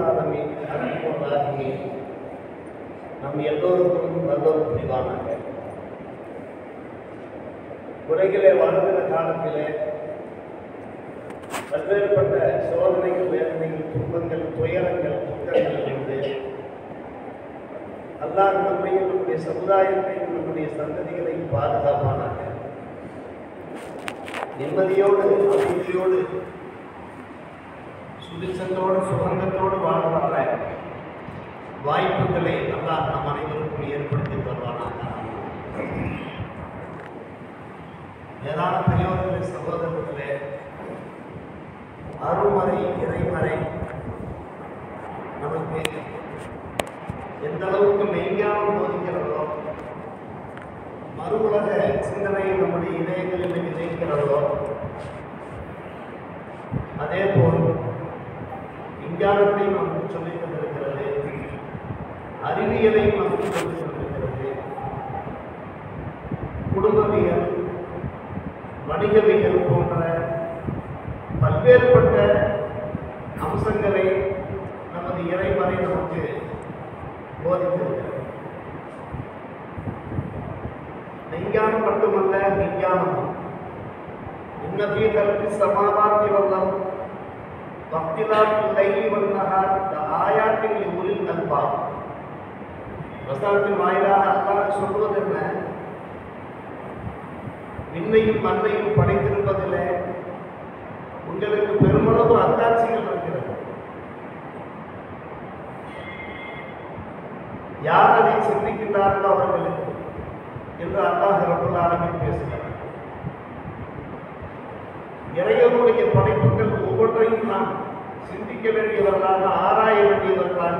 ஆலமீன் அன்புள்ளாகி நம் எல்லோருக்கும் நல்லொரு புரிவானாக உலகிலே வாழ்கிற காலத்திலே பல்வேறுபட்ட சோதனைகள் வேதனைகள் துன்பங்கள் துயரங்கள் துக்கங்கள் இருந்து அல்லாஹ் நம்மையும் நம்முடைய சமுதாயத்தையும் நம்முடைய சந்ததிகளை பாதுகாப்பானாக நிம்மதியோடு அமைதியோடு சுபிச்சத்தோடு சுகந்தத்தோடு வாழ்வார வாய்ப்புகளை அல்லாஹ் நம் அனைவருக்கும் ஏற்படுத்தி தருவானாக ஏதான பெரியவர்களே சகோதரர்களே அருமறை இறைமறை நமக்கு எந்த அளவுக்கு மெய்ஞானம் போதிக்கிறதோ மறு உலக சிந்தனை நம்முடைய இதயங்களில் விதைக்கிறதோ அதே போல் விஞ்ஞானத்தை நமக்கு சொல்லித் தந்திருக்கிறது அறிவியலை நமக்கு சொல்லித் தந்திருக்கிறது குடும்பவியல் வணிகவியல் போன்ற பல்வேறுபட்ட அம்சங்களை நமது இறைமறை நமக்கு போதித்திருக்கிறது விஞ்ஞானம் மட்டுமல்ல விஞ்ஞானம் இன்னபி கல்வி சமாதாத்தி வல்லம் பக்திலாத்தில் லைலி வந்தகார் இந்த ஆயாட்டில் ஊரில் நல்பா வசனத்தின் வாயிலாக அல்லாஹ் சொல்வது என்ன விண்ணையும் மண்ணையும் படைத்திருப்பதிலே உங்களுக்கு பெருமளவு அத்தாட்சிகள் இருக்கிறது யார் அதை சிந்திக்கின்றார்களோ அவர்களுக்கு என்று அல்லாஹ் ரபுல் ஆலமின் பேசுகிறார் இறைவனுடைய படைப்புகள் ஒவ்வொன்றையும் நாம் சிந்திக்க வேண்டியவர்களாக ஆராய வேண்டியவர்களாக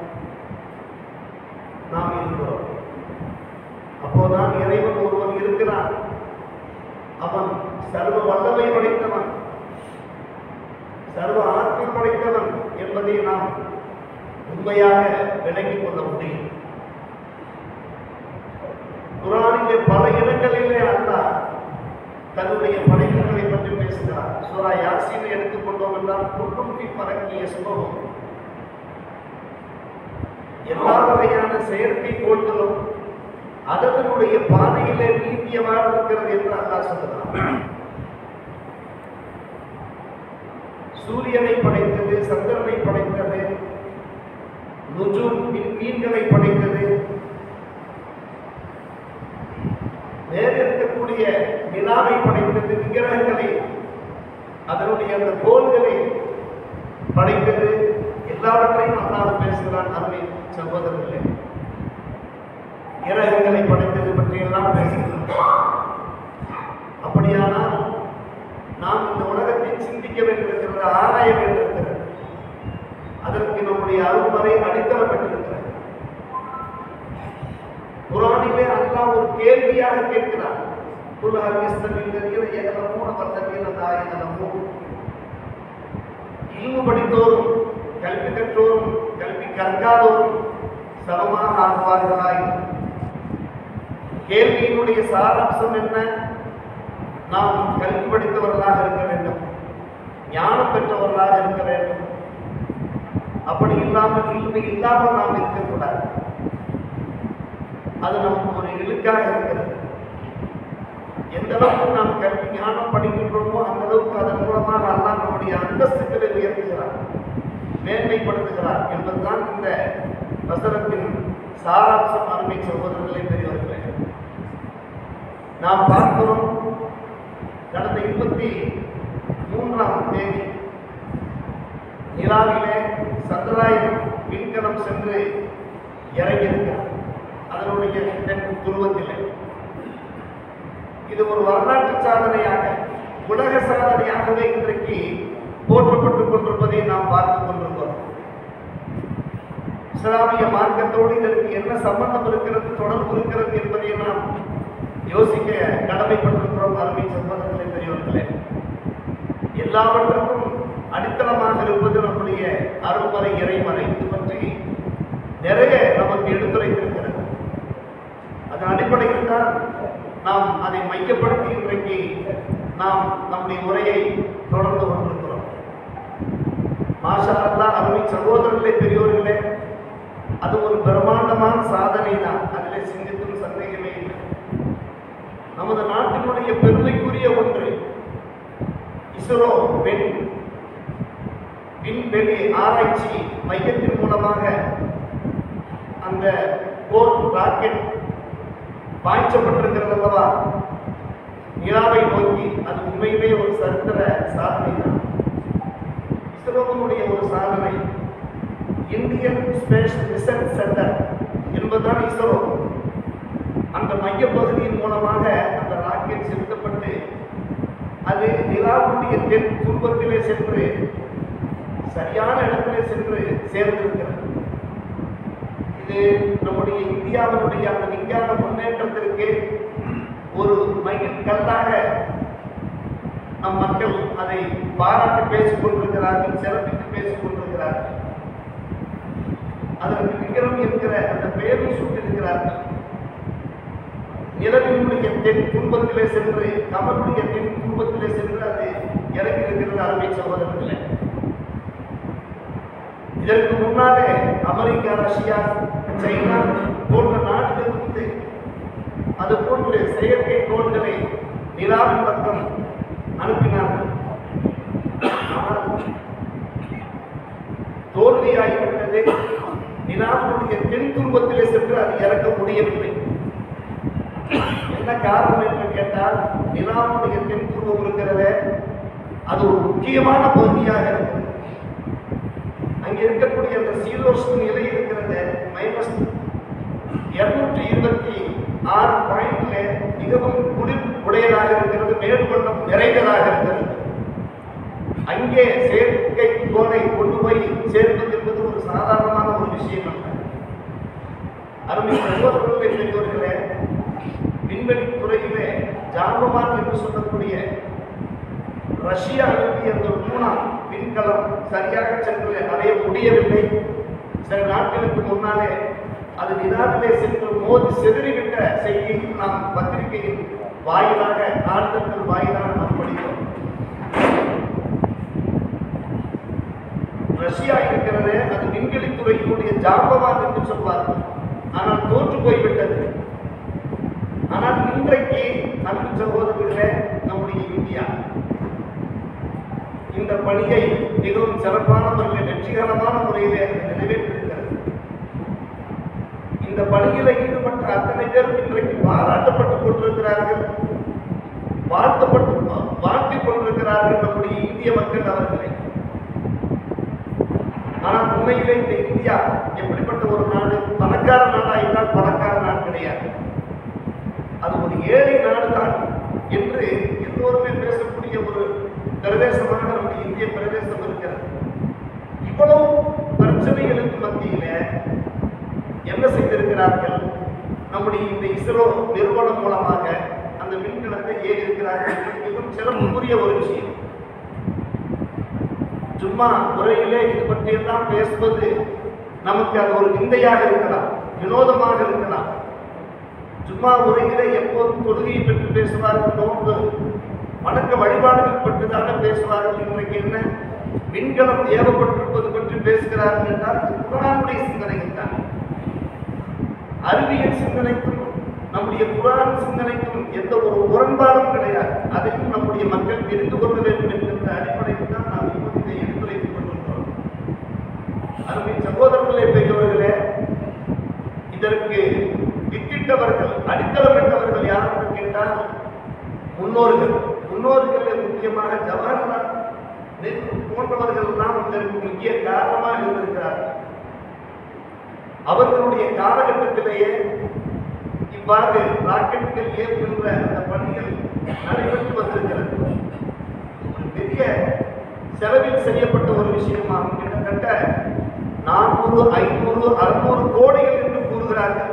நாம் இருக்கிறோம் அப்போதான் இறைவன் ஒருவன் இருக்கிறான் அவன் சர்வ வல்லமை படைத்தவன் சர்வ ஆற்றல் படைத்தவன் என்பதை நாம் உண்மையாக விளங்கிக் கொள்ள முடியும் குரானிலே பல இடங்களிலே அல்லாஹ் தன்னுடைய படைப்புகளை பற்றி பேசுகிறார் சூரா யாசீனை எடுத்துக்கொண்டோம் என்றால் குடும்பி பறக்கிய சுபகம் எல்லா வகையான செயற்கை கோள்களும் அதனுடைய பாதையிலே நீத்தியமாக இருக்கிறது என்று அல்லாஹ் சொல்லுகிறார் சூரியனை படைத்தது சந்திரனை படைத்தது நுஜும் மீன்களை படைத்தது வேறு இருக்கக்கூடிய நிலாவை படைத்தது விக்கிரகங்களை அதனுடைய அந்த கோள்களை படைத்தது எல்லாவற்றையும் அல்லாஹ் பேசுகிறான் அருமை சகோதரர்களே கிரகங்களை படைத்தது பற்றியெல்லாம் பேசுகிறோம் அப்படியானால் நாம் இந்த உலகத்தை சிந்திக்க வேண்டியிருக்கிறது ஆராய வேண்டியிருக்கிறது அதற்கு நம்முடைய அருள்மறை அடித்தளம் பெற்றிருக்கிறது குரானிலே அல்லாஹ் ஒரு கேள்வியாக கேட்கிறார் குலஹல் யஸ்தமில்லதீன யஅலமூன வல்லதீன லா யஅலமூன் இல்மு படித்தோரும் கல்வி கற்றோரும் கல்வி கற்காதோரும் சமமாக ஆகுவார்களாய் கேள்வியினுடைய சாராம்சம் என்ன நாம் கல்வி படித்தவர்களாக இருக்க வேண்டும் ஞானம் பெற்றவர்களாக இருக்க வேண்டும் அப்படி இல்லாமல் இல்மை இல்லாமல் நாம் இருக்கக்கூடாது அது நமக்கு ஒரு இழுக்காக இருக்கிறது எந்த அளவுக்கு நாம் கல்வி ஞானம் படிக்கின்றோமோ அந்த அளவுக்கு அதன் மூலமாக அல்லாஹ் நம்முடைய அந்தஸ்துக்களை உயர்த்துகிறார் மேன்மைப்படுத்துகிறார் என்பதுதான் இந்த வசனத்தின் சாராம்சம் அருமை சகோதரர்களை பெரியவர்களே நாம் பார்க்கிறோம் கடந்த இருபத்தி மூன்றாம் தேதி நிலாவிலே சந்திராயன் விண்கலம் சென்று இறங்கியிருக்கிறார் அதனுடைய தென் துருவத்திலே இது ஒரு வரலாற்று சாதனையாக உலக சாதனையாகவே இன்றைக்கு போற்றப்பட்டுக் கொண்டிருப்பதை நாம் பார்த்துக் கொண்டிருக்கிறோம் இஸ்லாமிய மார்க்கத்தோடு இதற்கு என்ன சம்பந்தம் இருக்கிறது தொடர்பு இருக்கிறது என்பதை நாம் யோசிக்க கடமைப்பட்டிருக்கிறோம் அருமை சம்பந்தங்களை பெரியவர்களே எல்லாவற்றுக்கும் அடித்தளமாக இருப்பது நம்முடைய அருள்மறை இறைமறை இது பற்றி நிறைய நமக்கு எடுத்துரைத்திருக்கிறது அதன் அடிப்படையில் தான் நாம் அதை மையப்படுத்தி இன்றைக்கு நாம் நம்முடைய உரையை தொடர்ந்து கொண்டிருக்கிறோம் மாஷா அல்லாஹ் அருமை சகோதரர்களே பெரியோர்களே அது ஒரு பிரம்மாண்டமான சாதனை தான் அதில் சிந்தித்தும் சந்தேகமே இல்லை நமது நாட்டினுடைய பெருமைக்குரிய ஒன்று இஸ்ரோ பெண் விண்வெளி ஆராய்ச்சி மையத்தின் மூலமாக அந்த போர் ராக்கெட் பாய்ச்சப்பட்டிருக்கிறது அல்லவா நிலாவை நோக்கி அது உண்மையிலே ஒரு சரித்திர சாதனை தான் இஸ்ரோவினுடைய ஒரு சாதனை இந்தியன் ஸ்பேஸ் ரிசர்ச் சென்டர் என்பதுதான் இஸ்ரோ அந்த மையப்பகுதியின் மூலமாக அந்த ராக்கெட் செலுத்தப்பட்டு அது நிலாவுடைய தென் துன்பத்திலே சென்று சரியான இடத்திலே சென்று சேர்ந்திருக்கிறது இது நம்முடைய இந்தியாவினுடைய அந்த விஞ்ஞான முன்னேற்றத்திற்கு ஒரு மைல் கல்லாக நம் மக்கள் அதை பாராட்டி பேசிக் கொண்டிருக்கிறார்கள் சிறப்பித்து பேசிக் கொண்டிருக்கிறார்கள் அதற்கு விக்ரம் என்கிற அந்த பெயரும் சூட்டியிருக்கிறார்கள் நிலவினுடைய தென் துன்பத்திலே சென்று கமலுடைய தென் துன்பத்திலே சென்று அது இறங்கி இருக்கிறது அருமை சகோதரர்களே இதற்கு முன்னாலே அமெரிக்கா ரஷ்யா சைனா போன்ற நாடுகளிலிருந்து அது போன்று செயற்கை கோள்களை நிலாவின் பக்கம் அனுப்பினார்கள் ஆனால் தோல்வியாகிவிட்டது நிலாவினுடைய தென் துன்பத்திலே சென்று அது இறக்க முடியவில்லை என்ன காரணம் என்று கேட்டால் நிலாவுடைய தென் துருவம் இருக்கிறதே அது ஒரு முக்கியமான பகுதியாக இருக்கிறது அங்கே இருக்கக்கூடிய அந்த சீரோஸ் நிலை இருக்கிறது மைனஸ் இருநூற்றி இருபத்தி ஆறு பாயிண்ட்ல மிகவும் குளிர் உடையதாக இருக்கிறது மேல்கொண்டம் நிறைந்ததாக இருக்கிறது அங்கே செயற்கை கோலை கொண்டு போய் சேர்ப்பது என்பது ஒரு சாதாரணமான ஒரு விஷயம் அல்ல அருமை சகோதரர்களே பெரியவர்களே விண்வெளி துறையிலே ஜாம்பவான் என்று சொல்லக்கூடிய ரஷ்யா அனுப்பிய அந்த மூணாம் விண்கலம் சரியாக சென்று அடைய முடியவில்லை சில நாட்களுக்கு முன்னாலே அது நிலாவிலே சென்று மோதி செதறிவிட்ட செய்தியை நாம் பத்திரிகையின் வாயிலாக நாளிதழ்கள் வாயிலாக நாம் படித்தோம் ரஷ்யா இருக்கிறது அது விண்வெளி துறையினுடைய ஜாம்பவான் என்று சொல்வார்கள் ஆனால் தோற்று போய்விட்டது ஆனால் இன்றைக்கு அன்பு சகோதரர்களே நம்முடைய இந்தியா இந்த பணியை மிகவும் சிறப்பான முறையில் வெற்றிகரமான முறையிலே அது நிறைவேற்றிருக்கிறது இந்த பணியில ஈடுபட்ட அத்தனை பேரும் இன்றைக்கு பாராட்டப்பட்டுக் கொண்டிருக்கிறார்கள் வாழ்த்தப்பட்டு வாழ்த்திக் கொண்டிருக்கிறார்கள் நம்முடைய இந்திய மக்கள் அவர்களை ஆனால் உண்மையிலே இந்த இந்தியா எப்படிப்பட்ட ஒரு நாடு பணக்கார நாடா என்றால் பணக்கார நாடு கிடையாது அது ஒரு ஏழை நாடு தான் என்று எல்லோருமே பேசக்கூடிய ஒரு பிரதேசமாக நம்முடைய இந்திய பிரதேசம் இருக்கிறது இவ்வளவு பிரச்சனைகளுக்கு மத்தியில என்ன செய்திருக்கிறார்கள் நம்முடைய இந்த இஸ்ரோ நிறுவனம் மூலமாக அந்த விண்கலத்தை ஏறி இருக்கிறார்கள் என்பது மிகவும் சிறப்புக்குரிய ஒரு விஷயம் சும்மா முறையிலே இது பற்றியெல்லாம் பேசுவது நமக்கு அது ஒரு விந்தையாக இருக்கலாம் வினோதமாக இருக்கலாம் சும்மா உரையிலே எப்போதும் தொழுகையை பற்றி பேசுவார்கள் நோன்பு வணக்க வழிபாடுகள் பற்றி தானே பேசுவார்கள் இன்றைக்கு என்ன விண்கலம் ஏவப்பட்டிருப்பது பற்றி பேசுகிறார்கள் என்றால் இது குரானுடைய சிந்தனைகள் தான் அறிவியல் சிந்தனைக்கும் நம்முடைய குரான் சிந்தனைக்கும் எந்த ஒரு முரண்பாடும் கிடையாது அதையும் நம்முடைய மக்கள் தெரிந்து கொள்ள வேண்டும் என்கின்ற அடிப்படையில் தான் நாம் இப்போது இதை எடுத்துரைத்துக் கொண்டிருக்கிறோம் அருமை சகோதரர்களே பெரியவர்களே இதற்கு வித்திட்டவர்கள் அடித்தளமிட்டவர்கள் யார் என்று கேட்டால் முன்னோர்கள் முன்னோர்கள் முக்கியமாக ஜவஹர்லால் நேரு போன்றவர்கள் தான் இதற்கு முக்கிய காரணமாக இருந்திருக்கிறார்கள் அவர்களுடைய காலகட்டத்திலேயே இவ்வாறு ராக்கெட்டுகள் ஏவுகின்ற அந்த பணிகள் நடைபெற்று வந்திருக்கிறது ஒரு பெரிய செலவில் செய்யப்பட்ட ஒரு விஷயமாகும் கிட்டத்தட்ட நானூறு ஐநூறு அறுநூறு கோடிகள் என்று கூறுகிறார்கள்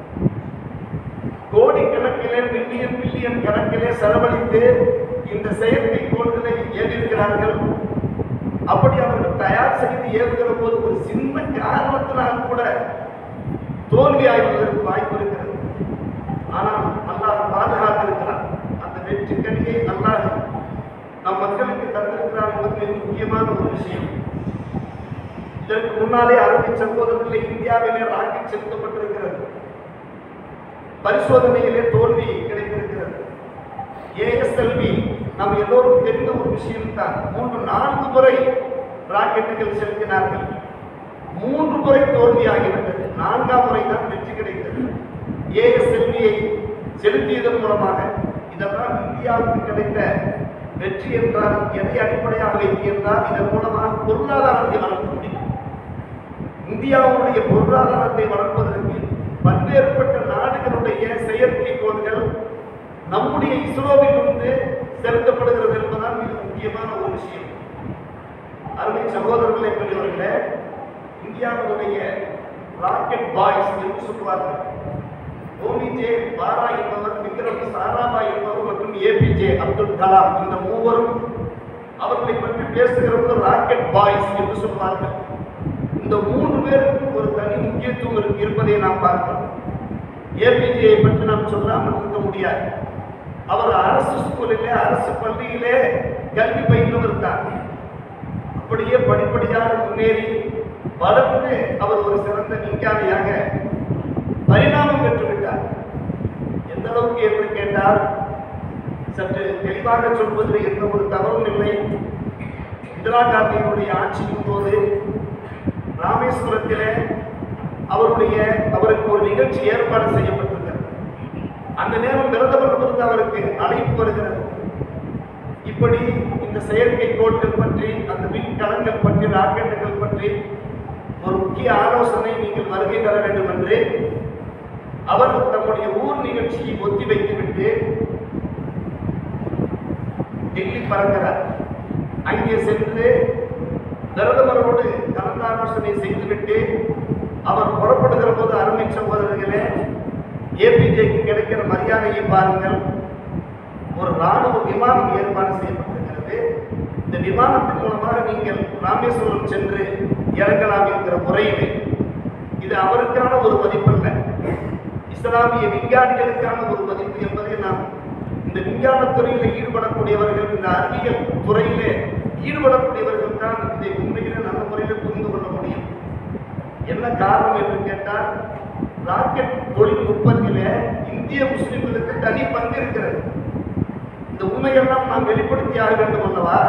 கோடி கணக்கிலே மில்லியன் பில்லியன் கணக்கிலே செலவழித்து இந்த செயற்கை கோள்களை ஏவிருக்கிறார்கள் அப்படி அவர்கள் தயார் செய்து ஏவுகிற போது ஒரு சின்ன காரணத்தினால் கூட தோல்வி ஆய்வதற்கு வாய்ப்பு இருக்கிறது ஆனால் அல்லாஹ் பாதுகாத்திருக்கிறார் அந்த வெற்றி கனியை அல்லாஹ் நம் மக்களுக்கு தந்திருக்கிறார் என்பது மிக முக்கியமான ஒரு விஷயம் இதற்கு முன்னாலே அருமை சகோதரர்களே இந்தியாவிலே ராக்கெட் செலுத்தப்பட்டிருக்கிறது பரிசோதனையிலே தோல்வி கிடைத்திருக்கிறது ஏஎஸ்எல்வி நாம் எல்லோரும் தெரிந்த ஒரு விஷயம்தான் மூன்று நான்கு முறை ராக்கெட்டுகள் செலுத்தினார்கள் மூன்று முறை தோல்வியாகிவிட்டது நான்காம் முறை தான் வெற்றி கிடைத்தது ஏஎஸ்எல்வியை செலுத்தியதன் மூலமாக இதெல்லாம் இந்தியாவுக்கு கிடைத்த வெற்றி என்றால் எதை அடிப்படையாக வைத்து என்றால் இதன் மூலமாக பொருளாதாரத்தை வளர்க்க முடியும் இந்தியாவுடைய பொருளாதாரத்தை வளர்ப்பதற்கு பல்வேறுபட்ட நாடுகளுடைய செயற்கைக்கோள்கள் நம்முடைய இஸ்ரோவிலிருந்து செலுத்தப்படுகிறது என்பதுதான் மிக முக்கியமான ஒரு விஷயம் அருமை சகோதரர்களை பெரியவர்களே இந்தியாவுடைய ராக்கெட் பாய்ஸ் என்று சொல்வார்கள் ஓமிஜே பாரா என்பவர் விக்ரம் சாராபாய் என்பவர் மற்றும் ஏபிஜே அப்துல் கலாம் இந்த மூவரும் அவர்களை பற்றி பேசுகிற போது ராக்கெட் பாய்ஸ் என்று சொல்வார்கள் இந்த மூன்று பேருக்கும் ஒரு தனி முக்கியத்துவம் இருக்கு- இருப்பதை நாம் பார்க்கிறோம் ஏபிஜேயை பற்றி நாம் சொல்லாமல் இருக்க முடியாது அவர் அரசு ஸ்கூலிலே அரசு பள்ளியிலே கல்வி பயின்றவர் தான் அப்படியே படிப்படியாக முன்னேறி வளர்ந்து அவர் ஒரு சிறந்த விஞ்ஞானியாக பரிணாமம் பெற்றுவிட்டார் எந்த அளவுக்கு என்று கேட்டால் சற்று தெளிவாக சொல்வதில் எந்த ஒரு தவறும் இல்லை இந்திரா காந்தியினுடைய ஆட்சியின் போது ராமேஸ்வரத்திலே அவருடைய அவருக்கு ஒரு நிகழ்ச்சி ஏற்பாடு செய்யப்பட்டிருக்கிறது அந்த நேரம் பிரதமரிடமிருந்து அவருக்கு அழைப்பு வருகிறது இப்படி இந்த செயற்கைக்கோள்கள் பற்றி அந்த விண்கலங்கள் பற்றி ராக்கெட்டுகள் பற்றி ஒரு முக்கிய ஆலோசனை நீங்கள் வருகை தர வேண்டும் என்று அவர் தம்முடைய ஊர் நிகழ்ச்சியை ஒத்தி வைத்துவிட்டு டெல்லி பறக்கிறார் அங்கே சென்று பிரதமரோடு கலந்தாலோசனை செய்துவிட்டு அவர் புறப்படுகிற போது அருமை சகோதரர்களே ஏபிஜேக்கு கிடைக்கிற மரியாதையை பாருங்கள் ஒரு ராணுவ விமானம் ஏற்பாடு செய்யப்பட்டிருக்கிறது இந்த விமானத்தின் மூலமாக நீங்கள் ராமேஸ்வரம் சென்று இறங்கலாம் என்கிற முறையில் இது அவருக்கான ஒரு மதிப்பல்ல இஸ்லாமிய விஞ்ஞானிகளுக்கான ஒரு மதிப்பு என்பதை நாம் இந்த விஞ்ஞான துறையில் ஈடுபடக்கூடியவர்கள் இந்த அறிவியல் துறையிலே ஈடுபடக்கூடியவர்கள் தான் இதை உண்மையிலே நல்ல முறையில் புரிந்து கொள்ள முடியும் என்ன காரணம் என்று கேட்டால் ராக்கெட் தொழில்நுட்பத்திலே இந்திய முஸ்லிம்களுக்கு தனி பங்கு இருக்கிறது இந்த உண்மையெல்லாம் நாம் வெளிப்படுத்தியாக வேண்டும் அல்லவா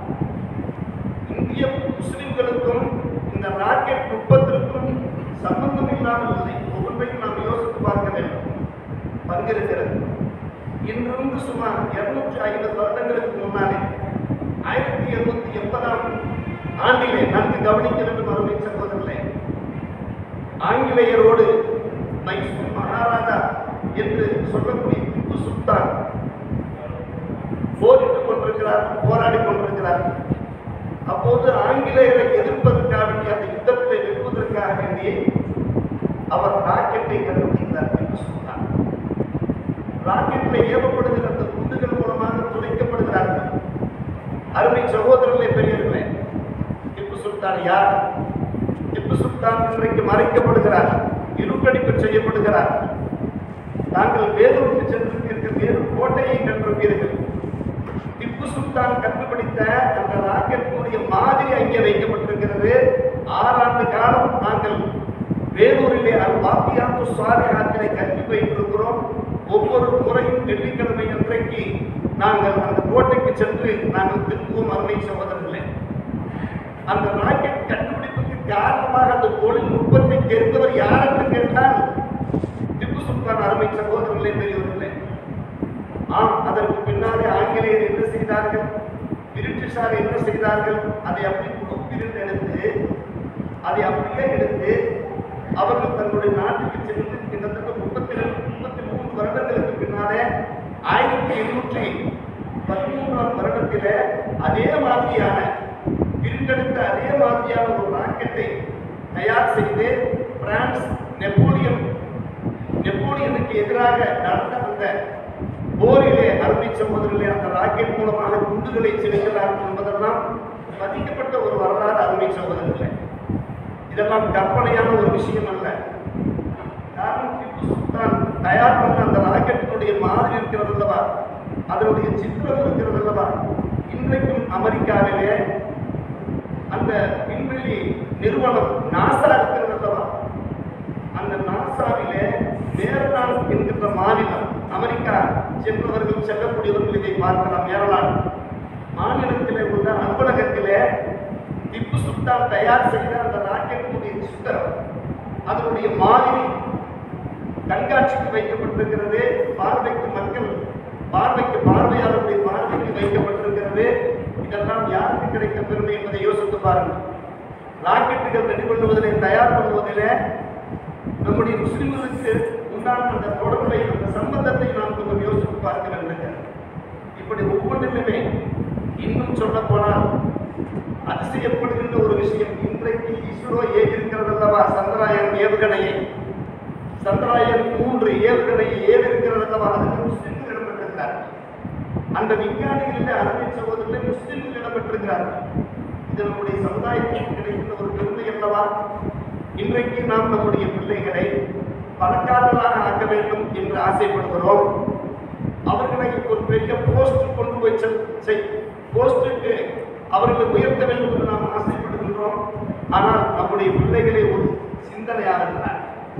இந்திய முஸ்லிம்களுக்கும் இந்த ராக்கெட் நுட்பத்திற்கும் சம்பந்தம் இல்லாமல் இல்லை ஒவ்வொன்றையும் நாம் யோசித்து பார்க்க வேண்டும் பங்கு இருக்கிறது இன்றிருந்து சுமார் இருநூற்றி ஐம்பது வருடங்களுக்கு முன்னாலே ஆயிரத்தி இருநூத்தி எண்பதாம் ஆண்டிலே நன்கு கவனிக்க வேண்டும் அருமை சகோதரர்களே ஆங்கிலேயரோடு மைசூர் மகாராஜா என்று சொல்லக்கூடிய திப்பு சுல்தான் போரிட்டுக் கொண்டிருக்கிறார் போராடி கொண்டிருக்கிறார் அப்போது ஆங்கிலேயரை எதிர்ப்பதற்காக வேண்டி அந்த யுத்தத்தை வெல்வதற்காக வேண்டி அவர் ராக்கெட்டை கண்டுபிடித்தார் திப்பு சுல்தான் ராக்கெட்டில் ஏவப்படுகிற அந்த குண்டுகள் மூலமாக துளைக்கப்படுகிறார்கள் அருமை சகோதரர்களே பெரியவர்களே திப்பு சுல்தான் யார் திப்பு சுல்தான் இன்றைக்கு மறைக்கப்படுகிறார் இருட்டடிப்பு செய்யப்படுகிறார் தாங்கள் வேலூருக்கு சென்றிருப்பீர்கள் வேலூர் கோட்டையை கண்டிருப்பீர்கள் திப்பு சுல்தான் கண்டுபிடித்த அந்த ராக்கெட்டினுடைய மாதிரி அங்கே வைக்கப்பட்டிருக்கிறது ஆறாண்டு காலம் நாங்கள் வேலூரிலே அல் பாத்தியாத்து சுவாரியாத்திரை கல்வி பயின்றிருக்கிறோம் ஒவ்வொரு முறையும் வெள்ளிக்கிழமை அன்றைக்கு நாங்கள் அந்த கோட்டைக்கு சென்று நாங்கள் திரும்புவோம் அருமை சகோதரர்களே அந்த ராக்கெட் கண்டுபிடிப்புக்கு காரணமாக அந்த தொழில்நுட்பத்தை தெரிந்தவர் யார் என்று கேட்டால் திப்பு சுல்தான் அருமை சகோதரர்களே பெரியவர்களே ஆம் அதற்கு பின்னாலே ஆங்கிலேயர் என்ன செய்தார்கள் பிரிட்டிஷார் என்ன செய்தார்கள் அதை அப்படி குப்பிரிந்து எடுத்து அதை அப்படியே எடுத்து அவர்கள் தங்களுடைய நாட்டுக்கு சென்று கிட்டத்தட்ட முப்பத்தி ரெண்டு முப்பத்தி மூன்று வருடங்களுக்கு பின்னாலே ஆயிரத்தி எண்ணூற்றி பதிமூன்றாம் வருடத்திலே அதே மாதிரியான பிரித்தெடுத்த அதே மாதிரியான ஒரு ராக்கெட்டை தயார் செய்து பிரான்ஸ் நெப்போலியன் நெப்போலியனுக்கு எதிராக நடந்த அந்த போரிலே அருமை சகோதரர்களே அந்த ராக்கெட் மூலமாக குண்டுகளை செலுத்தலாம் என்பதெல்லாம் பதிக்கப்பட்ட ஒரு வரலாறு அருமை சகோதரர்களே இதெல்லாம் கற்பனையான ஒரு விஷயம் அல்ல காரணம் திப்பு சுல்தான் தயார் பண்ண அந்த ராக்கெட்டினுடைய மாதிரி இருக்கிறது அல்லவா அதனுடைய சித்திரம் இருக்கிறது அல்லவா இன்றைக்கும் அமெரிக்காவிலே அந்த விண்வெளி நிறுவனம் நாசா இருக்கிறது அல்லவா அந்த நாசாவிலே மேரலான் என்கின்ற மாநிலம் அமெரிக்கா சென்றவர்கள் செல்லக்கூடியவர்கள் இதை பார்க்கலாம் மேரலான் மாநிலத்திலே உள்ள அலுவலகத்திலே திப்பு சுல்தான் தயார் செய்த அந்த ராக்கெட்டுடைய சிஸ்டம் அதனுடைய மாதிரி கண்காட்சிக்கு வைக்கப்பட்டிருக்கிறது பார்வைக்கு மக்கள் பார்வைக்கு பார்வையாளருடைய பார்வைக்கு வைக்கப்பட்டிருக்கிறது இதெல்லாம் யாருக்கு கிடைத்த பெருமை என்பதை யோசித்து பாருங்கள் ராக்கெட்டுகள் ரெடி பண்ணுவதிலே தயார் பண்ணுவதிலே நம்முடைய முஸ்லிம்களுக்கு உண்டான அந்த தொடர்பை அந்த சம்பந்தத்தை நாம் கொஞ்சம் யோசித்து பார்க்க வேண்டும் இப்படி ஒவ்வொன்றிலுமே இன்னும் சொல்ல போனால் அதிசயப்படுகின்ற ஒரு விஷயம் இன்றைக்கு இஸ்ரோ ஏவிருக்கிறது அல்லவா சந்திராயன் ஏவுகணையை சந்திராயன் மூன்று ஏவுகணையை ஏவிருக்கிறது அல்லவா அதுக்கு முஸ்லிம்கள் இடம்பெற்றிருக்கிறார்கள் அந்த விஞ்ஞானிகளில் அரபி சகோதரர்கள் முஸ்லிம்கள் இடம்பெற்றிருக்கிறார்கள் இது நம்முடைய சமுதாயத்திற்கு கிடைக்கின்ற ஒரு பெருமை அல்லவா இன்றைக்கு நாம் நம்முடைய பிள்ளைகளை பணக்காரர்களாக ஆக்க வேண்டும் என்று ஆசைப்படுகிறோம் அவர்களை ஒரு பெரிய போஸ்ட் கொண்டு போய் செல் செய் போஸ்டுக்கு அவர்களை உயர்த்த வேண்டும் என்று நாம் ஆசைப்படுகின்றோம் ஆனால் நம்முடைய பிள்ளைகளை ஒரு சிந்தனையாளர்களாக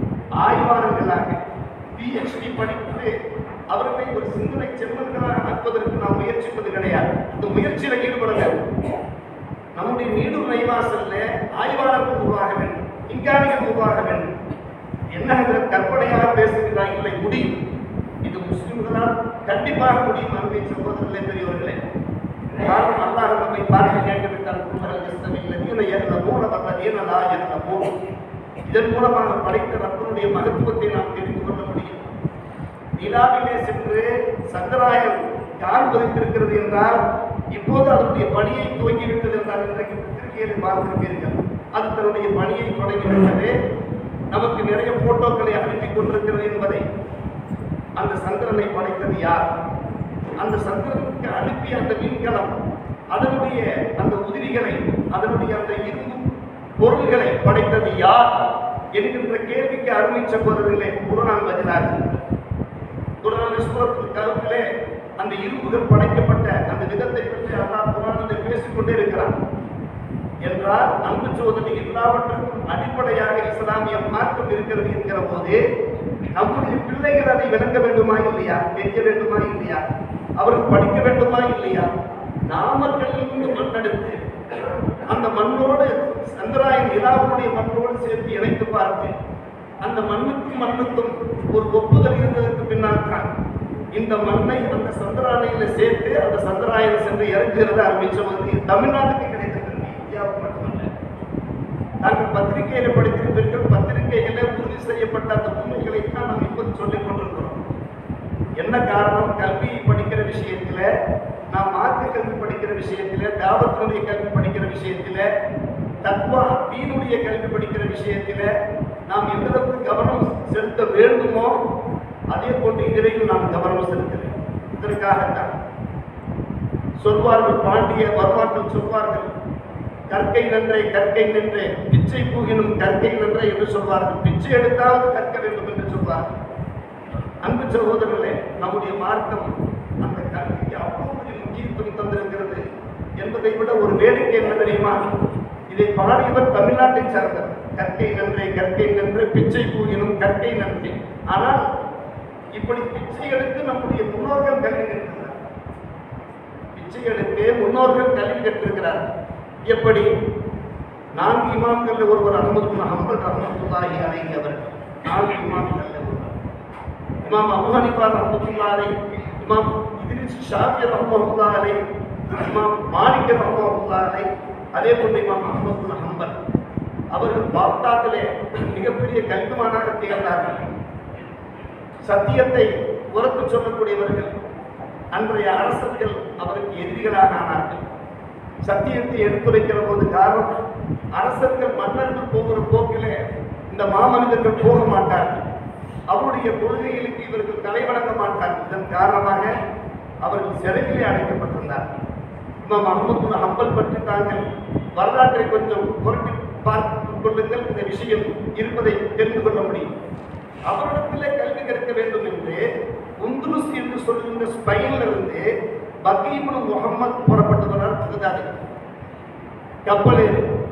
ஆய்வாளர்களாக பிஹெச்டி படித்து அவர்களை ஒரு சிந்தனை செல்வர்களாக ஆக்குவதற்கு நாம் முயற்சிப்பது கிடையாது இந்த முயற்சியில் ஈடுபட வேண்டும் நம்முடைய நீடூர் நைவாசல்ல ஆய்வாளர்கள் உருவாக வேண்டும் விஞ்ஞானிகள் உருவாக வேண்டும் என்ன இதில் கற்பனையாக பேசுகிறார் இல்லை முடியும் இது முஸ்லிம்களால் கண்டிப்பாக முடியும் அன்பை சகோதரர்களே பெரியவர்களே காரணம் அல்லாஹ் நம்மை பார்த்து கேட்டுவிட்டால் குமரல் இஸ்லமில் ஏறின மூல வல்லதீன லா என்ற மூல இதன் மூலமாக படைத்த ரப்பனுடைய மகத்துவத்தை நாம் தெரிந்து கொள்ள முடியும் நிலாவிலே சென்று சந்திராயன் கால் பதித்திருக்கிறது என்றால் இப்போது அதனுடைய பணியை துவங்கிவிட்டது என்றால் இன்றைக்கு பத்திரிகைகளை பார்த்திருப்பீர்கள் அது தன்னுடைய பணியை தொடங்கிவிட்டது நமக்கு நிறைய போட்டோக்களை அனுப்பி கொண்டிருக்கிறது என்பதை அந்த சந்திரனை படைத்தது யார் அந்த சந்திரனுக்கு அனுப்பிய அந்த விண்கலம் அதனுடைய அந்த உதிரிகளை அதனுடைய அந்த இரும்பு பொருள்களை படைத்தது யார் என்கின்ற கேள்விக்கு அருமை சகோதரர்களே குரான் பதிலாக குரான் சூரத்தில் கருத்திலே அந்த இரும்புகள் படைக்கப்பட்ட அந்த விதத்தை பற்றி அல்லாஹ் குரானில் பேசிக்கொண்டே இருக்கிறான் என்றால் அன்பு சோதனை எல்லாவற்றுக்கும் அடிப்படையாக இஸ்லாமிய மார்க்கம் இருக்கிறது என்கிற போது நம்முடைய பிள்ளைகள் அதை விளங்க வேண்டுமா இல்லையா தெரிய வேண்டுமா இல்லையா அவர்கள் படிக்க வேண்டுமா இல்லையா நாமக்கல்லிருந்து மண்ணெடுத்து அந்த மண்ணோடு சந்திராயன் நிலாவுடைய மண்ணோடு சேர்த்து இணைத்து பார்த்து அந்த மண்ணுக்கும் மண்ணுக்கும் ஒரு ஒப்புதல் இருந்ததற்கு பின்னால் தான் இந்த மண்ணை அந்த சந்திராயனில சேர்த்து அந்த சந்திராயன் சென்று இறங்குகிறத ஆரம்பிச்சவங்க தமிழ்நாட்டுக்கு கிடைத்தது இந்தியாவுக்கு மட்டுமல்ல நாங்கள் பத்திரிகையில படித்திருப்பீர்கள் பத்திரிகையில உறுதி செய்யப்பட்ட அந்த உண்மைகளை தான் நாம் இப்போது சொல்லிக் கொண்டிருக்கிறோம் என்ன காரணம் கல்வி படிக்கிற விஷயத்துல நாம் மார்க்க கல்வி படிக்கிற விஷயத்துல தாவத்தினுடைய கல்வி படிக்கிற விஷயத்துல தத்வா தீனுடைய கல்வி படிக்கிற விஷயத்துல நாம் எந்த அளவுக்கு கவனம் செலுத்த வேண்டுமோ அதே போன்று இதிலையும் நாம் கவனம் செலுத்துகிறேன் இதற்காகத்தான் சொல்வார்கள் பாண்டிய வரலாற்றில் சொல்வார்கள் கற்கை நன்றே கற்கை நன்றே பிச்சை பூகினும் கற்கை நன்றே என்று சொல்வார்கள் பிச்சை எடுத்தாவது கற்க வேண்டும் என்று சொல்வார்கள் அன்பு சகோதரர்களே நம்முடைய மார்க்கம் அந்த கல்விக்கு அவ்வளவு பெரிய முக்கியத்துவம் தந்திருக்கிறது என்பதை விட ஒரு வேடிக்கை என்ன தெரியுமா இதை பாடியவர் தமிழ்நாட்டை சார்ந்தவர் கற்கை நன்றே கற்கை நன்றே பிச்சை பூகினும் கற்கை நன்றே ஆனால் இப்படி பிச்சை எடுத்து நம்முடைய முன்னோர்கள் கல்வி கற்றிருக்கிறார் பிச்சை எடுத்து முன்னோர்கள் கல்வி கற்றிருக்கிறார் எப்படி நான்கு இமாம்கள் ஒருவர் அகமது ஹம்பல் ரஹமத்துல்லாஹி அலைஹி அவர்கள் நான்கு இமாம்கள் ஒருவர் இமாம் அபு ஹனிஃபா ரஹ்மத்துல்லாஹி அலைஹி இமாம் இத்ரிஸ் ஷாஃபி ரஹ்மத்துல்லாஹி அலைஹி இமாம் மாலிக் ரஹ்மத்துல்லாஹி அலைஹி அதே போன்று இமாம் அஹ்மது பின் ஹம்பல் அவர்கள் பாக்தாத்திலே மிகப்பெரிய கல்விமானாக திகழ்ந்தார்கள் சத்தியத்தை உரத்து சொல்லக்கூடியவர்கள் அன்றைய அரசர்கள் அவருக்கு எதிரிகளாக ஆனார்கள் சத்தியத்தை எடுத்துரைக்கிற போது காரணம் அரசர்கள் மன்னர்கள் போகிற போக்கிலே இந்த மாமனிதர்கள் போக மாட்டார்கள் அவருடைய கொள்கைகளுக்கு இவர்கள் தலை வணங்க மாட்டார்கள் இதன் காரணமாக அவர்கள் சிறையிலே அடைக்கப்பட்டிருந்தார்கள் இமாம் அஹமது பின் ஹம்பல் பற்றி தாங்கள் வரலாற்றை கொஞ்சம் புரட்டி பார்த்து கொள்ளுங்கள் இந்த விஷயம் இருப்பதை தெரிந்து கொள்ள முடியும் அவரிடத்திலே கல்வி கற்க வேண்டும் என்று உந்துருஸ் என்று சொல்கின்ற ஸ்பெயின்ல இருந்து பக்கீபுல் முகமது புறப்பட்டு வரார் பகதாதி கப்பல் ஏறி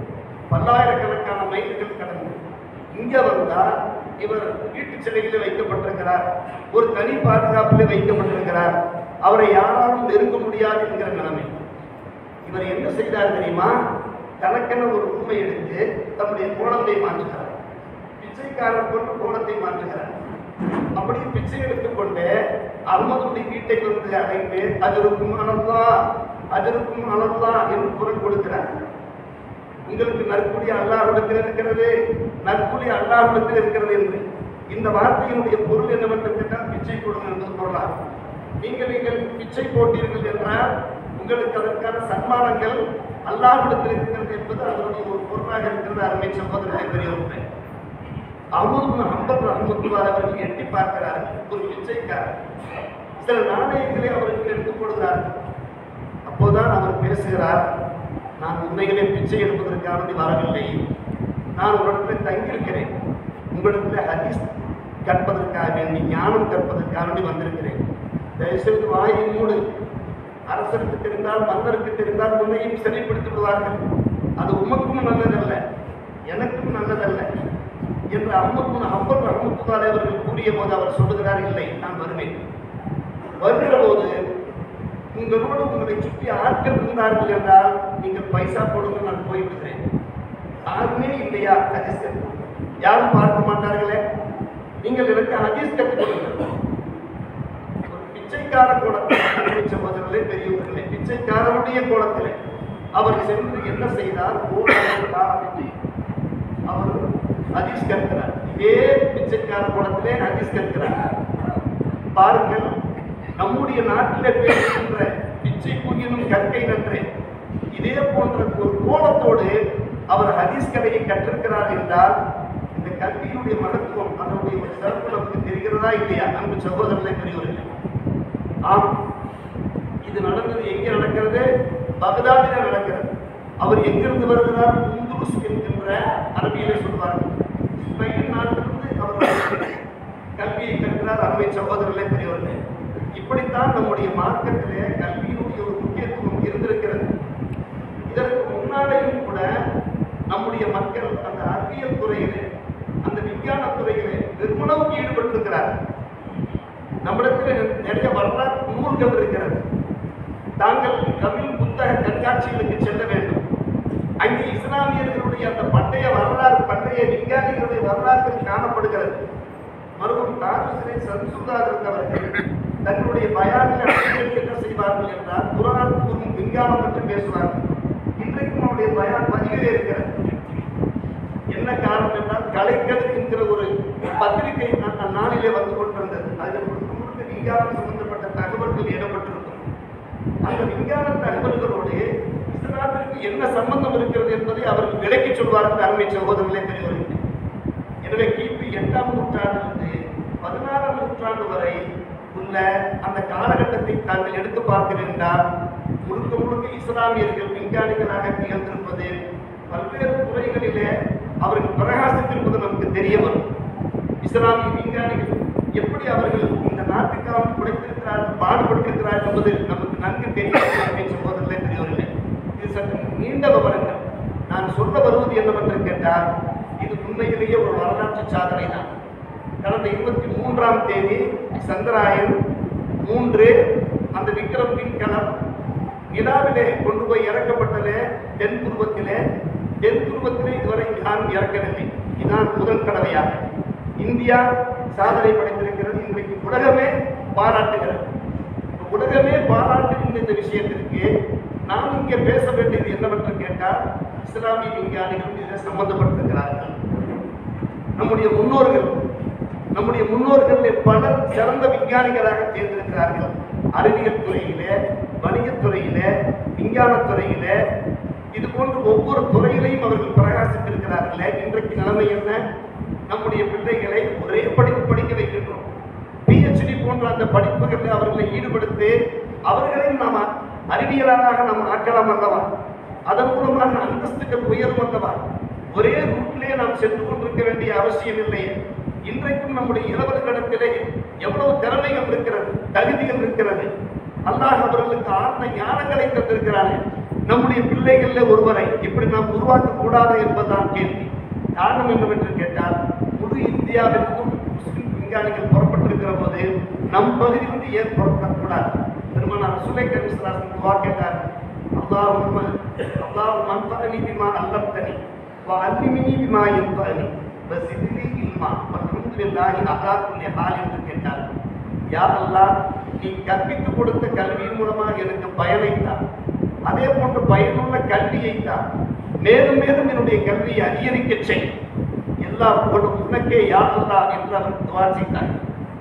பல்லாயிரக்கணக்கான மைல்கள் கடந்து இங்க வந்தா இவர் வீட்டு சிலைகளில் வைக்கப்பட்டிருக்கிறார் ஒரு தனி பாதுகாப்பில் வைக்கப்பட்டிருக்கிறார் அவரை யாராலும் நெருங்க முடியாது என்கிற நிலைமை இவர் என்ன செய்தார் தெரியுமா தனக்கென ஒரு உண்மை எடுத்து தம்முடைய கோணத்தை மாற்றுகிறார் பிச்சைக்காரர் கொண்டு கோணத்தை மாற்றுகிறார் அப்படி பிச்சை எடுத்துக்கொண்டு அகமதுடைய வீட்டை வந்து அடைந்து அதிருக்கும் அனந்தா அதிருக்கும் அனந்தா என்று குரல் கொடுக்கிறார் உங்களுக்கு நற்குடி அல்லாஹ்விடத்தில் இருக்கிறது நற்குடி அல்லாஹ்விடத்தில் இருக்கிறது என்று இந்த வார்த்தையினுடைய பொருள் என்னவென்று கேட்டால் பிச்சை கொடுங்கள் என்று பொருளாகும் நீங்கள் நீங்கள் பிச்சை போட்டீர்கள் என்றால் உங்களுக்கு அதற்கான சன்மானங்கள் அல்லாஹ்விடத்தில் இருக்கிறது என்பது அதனுடைய ஒரு பொருளாக இருக்கிறது அருமை சகோதரர்களை பெரியவர்கள் அமுது அம்பர் ரஹமத்துல்லார் அவர்கள் எட்டி பார்க்கிறார்கள் ஒரு பிச்சைக்காரர் சில நாணயங்களை அவருக்கு எடுத்துக் கொடுக்கிறார்கள் அப்போதான் அவர் பேசுகிறார் நான் உண்மையிலே பிச்சை எடுப்பதற்காக வேண்டி வரவில்லை நான் உங்களிடத்தில் தங்கியிருக்கிறேன் உங்களிடத்தில் ஹதீஸ் கற்பதற்காக வேண்டி ஞானம் கற்பதற்காக வேண்டி வந்திருக்கிறேன் தயவுசெய்து வாயை மூடு அரசருக்கு தெரிந்தால் மன்னருக்கு தெரிந்தால் உன்னையும் சிறைப்படுத்தி விடுவார்கள் அது உமக்கும் நல்லதல்ல எனக்கும் நல்லதல்ல என்று அம்மத்து அப்பர் ரஹமத்துல்லாஹி அவர்கள் கூறிய போது அவர் சொல்லுகிறார் இல்லை நான் வருவேன் வருகிற போது உங்களோடு உங்களை சுற்றி ஆட்கள் இருந்தார்கள் என்றால் நீங்கள் பைசா கொடுங்க நான் போய்விடுகிறேன் யாருமே இல்லையா ஹதீஸ் கற்று யாரும் பார்க்க மாட்டார்களே நீங்கள் எனக்கு ஹதீஸ் கற்றுக் கொடுங்கள் ஒரு பிச்சைக்கார கோலத்தில் சகோதரர்களே பெரியவர்களே பிச்சைக்காரனுடைய கோலத்திலே அவர் சென்று என்ன செய்தார் ஓடுகிறார் அவர் ஹதீஸ் கற்கிறார் இதே பிச்சைக்கார கோலத்திலே ஹதீஸ் கற்கிறார் பாருங்கள் நம்முடைய நாட்டிலே பேசுகின்ற பிச்சை புகினும் கற்கை நன்றே இதே போன்ற ஒரு கோலத்தோடு அவர் ஹதீஸ் கலையை கற்றிருக்கிறார் என்றால் இந்த கல்வியினுடைய மகத்துவம் அதனுடைய ஒரு சிறப்பு நமக்கு தெரிகிறதா இல்லையா அன்பு சகோதரர்களே பெரியவர்களே ஆம் இது நடந்தது எங்கே நடக்கிறது பகதாதிலே நடக்கிறது அவர் எங்கிருந்து வருகிறார் குந்துருஸ் என்கின்ற அரபியிலே சொல்வார்கள் ஸ்பெயின் நாட்டிலிருந்து அவர் வருகிறார். கல்வியை கற்கிறார் அருமை சகோதரர்களே பெரியவர்களே இப்படித்தான் நம்முடைய மார்க்கத்திலே கல்வியினுடைய ஒரு முக்கியத்துவம் இருந்திருக்கிறது இதற்கு முன்னாலேயும் கூட நம்முடைய மக்கள் அந்த அறிவியல் துறையிலே அந்த விஞ்ஞான துறையிலே வெறுமனவுக்கு ஈடுபட்டிருக்கிறார் நம்மிடத்தில் நிறைய வரலாற்று நூல்கள் இருக்கிறது தாங்கள் தமிழ் புத்தக கண்காட்சிகளுக்கு செல்ல வேண்டும் அங்கே இஸ்லாமியர்களுடைய அந்த பண்டைய வரலாறு பண்டைய விஞ்ஞானிகளுடைய வரலாறுகள் காணப்படுகிறது மருகும் தாரிசிலை சன்சுதார் இருந்தவர்கள் தங்களுடைய பயானில் அறிஞர்கள் என்ன செய்வார்கள் என்றால் குரான் கூறும் விஞ்ஞானம் பற்றி பேசுவார்கள் இன்றைக்கும் அவருடைய பயான் பதிவிலே இருக்கிறது என்ன காரணம் என்றால் கலைக்கல் என்கிற ஒரு பத்திரிகை அந்த நாளிலே வந்து கொண்டிருந்தது அதில் முழுக்க முழுக்க விஞ்ஞானம் சம்பந்தப்பட்ட தகவல்கள் இடம்பெற்றிருக்கும் அந்த விஞ்ஞான தகவல்களோடு இஸ்லாத்திற்கு என்ன சம்பந்தம் இருக்கிறது என்பதை அவர்கள் விளக்கி சொல்வார்கள் அருமை சகோதரர்களே பெரியவர்கள் எனவே கிபி எட்டாம் நூற்றாண்டிலிருந்து பதினாறாம் நூற்றாண்டு வரை உள்ள அந்த காலகட்டத்தை தாங்கள் எடுத்து பார்க்கிறீர்கள் முழுக்க முழுக்க இஸ்லாமியர்கள் விஞ்ஞானிகளாக திகழ்ந்திருப்பது பல்வேறு துறைகளிலே அவர்கள் பிரகாசித்திருப்பது நமக்கு தெரிய வரும் இஸ்லாமிய விஞ்ஞானிகள் எப்படி அவர்கள் இந்த நாட்டுக்காக குடைத்திருக்கிறார்கள் பாடுபட்டிருக்கிறார்கள் என்பது நமக்கு நன்கு தெரியும் சகோதரர்களே பெரியவர்களே இது சற்று நீண்ட விவரங்கள் நான் சொல்ல வருவது என்னவென்று கேட்டால் இது உண்மையிலேயே ஒரு வரலாற்று சாதனை தான் கடந்த இருபத்தி மூன்றாம் தேதி சந்திராயன் மூன்று அந்த விக்ரம் விண்கலம் நிலாவிலே கொண்டு போய் இறக்கப்பட்டது தென் துருவத்திலே தென் துருவத்திலே இதுவரை யாரும் இறக்கவில்லை இதுதான் முதல் தடவையாக இந்தியா சாதனை படைத்திருக்கிறது இன்றைக்கு உலகமே பாராட்டுகிறது உலகமே பாராட்டுகின்ற இந்த விஷயத்திற்கு நாம் இங்கே பேச வேண்டியது என்னவென்று கேட்டால் இஸ்லாமிய விஞ்ஞானிகள் இதில் சம்பந்தப்பட்டிருக்கிறார்கள் நம்முடைய முன்னோர்கள் நம்முடைய முன்னோர்களில் பலர் சிறந்த விஞ்ஞானிகளாக தேர்ந்தெடுக்கிறார்கள் அறிவியல் துறையிலே வணிகத் துறையிலே விஞ்ஞானத் துறையிலே இது போன்று ஒவ்வொரு துறையிலையும் அவர்கள் பிரகாசித்திருக்கிறார்களே இன்றைக்கு நிலைமை என்ன நம்முடைய பிள்ளைகளை ஒரே படிப்பு படிக்க வைக்கின்றோம் பிஹெச்டி போன்ற அந்த படிப்புகளில் அவர்களை ஈடுபடுத்தி அவர்களையும் நாம் அறிவியலாளராக நாம் ஆக்கலாம் அல்லவா அதன் மூலமாக அந்தஸ்துகள் உயரும் அல்லவா ஒரே ரூட்டிலே நாம் சென்று கொண்டிருக்க வேண்டிய அவசியம் இல்லை இன்றைக்கும் நம்முடைய இளவல் கடத்திலே எவ்வளவு திறமைகள் இருக்கிறது தகுதிகள் இருக்கிறது அல்லாஹ் அவர்களுக்கு ஆழ்ந்த ஞானங்களை தந்திருக்கிறானே நம்முடைய பிள்ளைகளில் ஒருவரை இப்படி நாம் உருவாக்க கூடாது என்பதுதான் கேள்வி காரணம் என்னவென்று கேட்டால் முழு இந்தியாவிற்கும் முஸ்லிம் விஞ்ஞானிகள் புறப்பட்டிருக்கிற போது நம் பகுதியிலிருந்து ஏன் புறப்படக்கூடாது திருமண ரசூலை கரிசலாசன் துவா கேட்டார் அல்லாஹும் அல்லாஹும் அன்பனி பிமா அல்லம்தனி வஅல்லிமினி பிமா யன்ஃபஅனி வஸித்னி இல்மா வல்ஹம்துலில்லாஹி அலா குல்லி ஹால் என்று கேட்டார் யா அல்லாஹ் நீ கற்பித்து கொடுத்த கல்வியின் மூலமாக எனக்கு பயனை தான் அதே போன்று பயனுள்ள கல்வியை தான் மேலும் மேலும் என்னுடைய கல்வியை அதிகரிக்க செய் எல்லா புகழும் உனக்கே யா அல்லாஹ் என்று அவர் துவா செய்தார்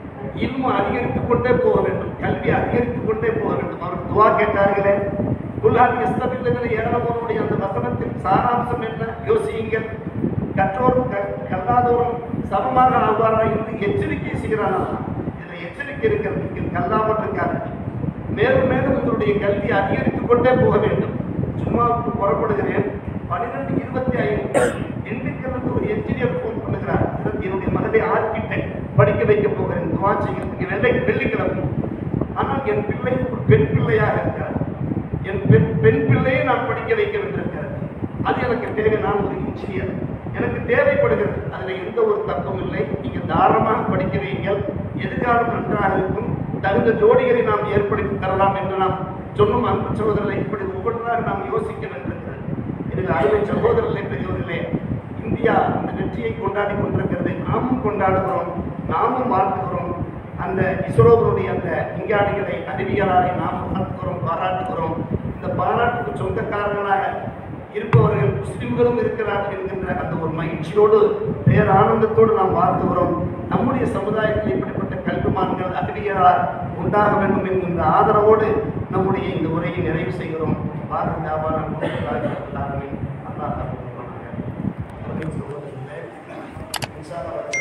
இல்மு அதிகரித்துக் கொண்டே போக வேண்டும் கல்வி அதிகரித்துக் கொண்டே போக வேண்டும் அவர் துவா கேட்டார்களே குல்லாதி இஸ்தபில்லுகளை ஏழவனுடைய அந்த வசனத்தின் சாராம்சம் என்ன யோசியுங்கள் கற்றோரும் க- கல்லாதோரும் சமமாக ஆவாரா என்று எச்சரிக்கை செய்கிறானா இதில் எச்சரிக்கை இருக்கிறது நீங்கள் கல்லாமல் இருக்காது மேலும் மேலும் உங்களுடைய கல்வி அதிகரித்துக் கொண்டே போக வேண்டும் சும்மாவுக்கு புறப்படுகிறேன் பன்னிரெண்டு இருபத்தி ஐந்து திண்டுக்கல்லுக்கு ஒரு என்ஜினியர் ஃபோன் பண்ணுகிறார் இதற்கு என்னுடைய மகளை ஆர்கிடெக்ட் படிக்க வைக்க போகிறேன் துவா செய்கிறதுக்கு வெள்ளை வெள்ளிக்கிழமை ஆனால் என் பிள்ளை ஒரு பெண் பிள்ளையாக இருக்கிறார் என் பெண் பெண் பிள்ளையை நான் படிக்க வைக்க வேண்டியிருக்கிறது அது எனக்கு தேவை நான் ஒரு இன்ஜினியர் எனக்கு தேவைப்படுகிறது அதில் எந்த ஒரு தப்பும் இல்லை நீங்கள் தாராளமாக படிக்க வைங்கள் எதிர்காலம் நன்றாக இருக்கும் தகுந்த ஜோடிகளை நாம் ஏற்படுத்தி தரலாம் என்று நாம் சொன்னோம் அன்பு சகோதரர்களை இப்படி ஒவ்வொன்றாக நாம் யோசிக்க வேண்டியிருக்கிறது இது அருமை சகோதரர்களே பெரியவர்களே இந்தியா இந்த வெற்றியை கொண்டாடி கொண்டிருக்கிறது நாமும் கொண்டாடுகிறோம் நாமும் வாழ்த்துகிறோம் அந்த இஸ்ரோவனுடைய அந்த விஞ்ஞானிகளை அறிவியலாரை நாம் வாழ்த்துகிறோம் பாராட்டுகிறோம் இந்த பாராட்டுக்கு சொந்தக்காரர்களாக இருப்பவர்கள் முஸ்லிம்களும் இருக்கிறார்கள் என்கின்ற அந்த ஒரு மகிழ்ச்சியோடு பேர் ஆனந்தத்தோடு நாம் வாழ்த்துகிறோம் நம்முடைய சமுதாயத்தில் இப்படிப்பட்ட கல்விமான்கள் அறிவியலார் உண்டாக வேண்டும் என்கின்ற ஆதரவோடு நம்முடைய இந்த உரையை நிறைவு செய்கிறோம் பாரத வியாபாரம் அல்லாஹ் அல்லாஹ் சகோதரர்களே இன்ஷா அல்லாஹ்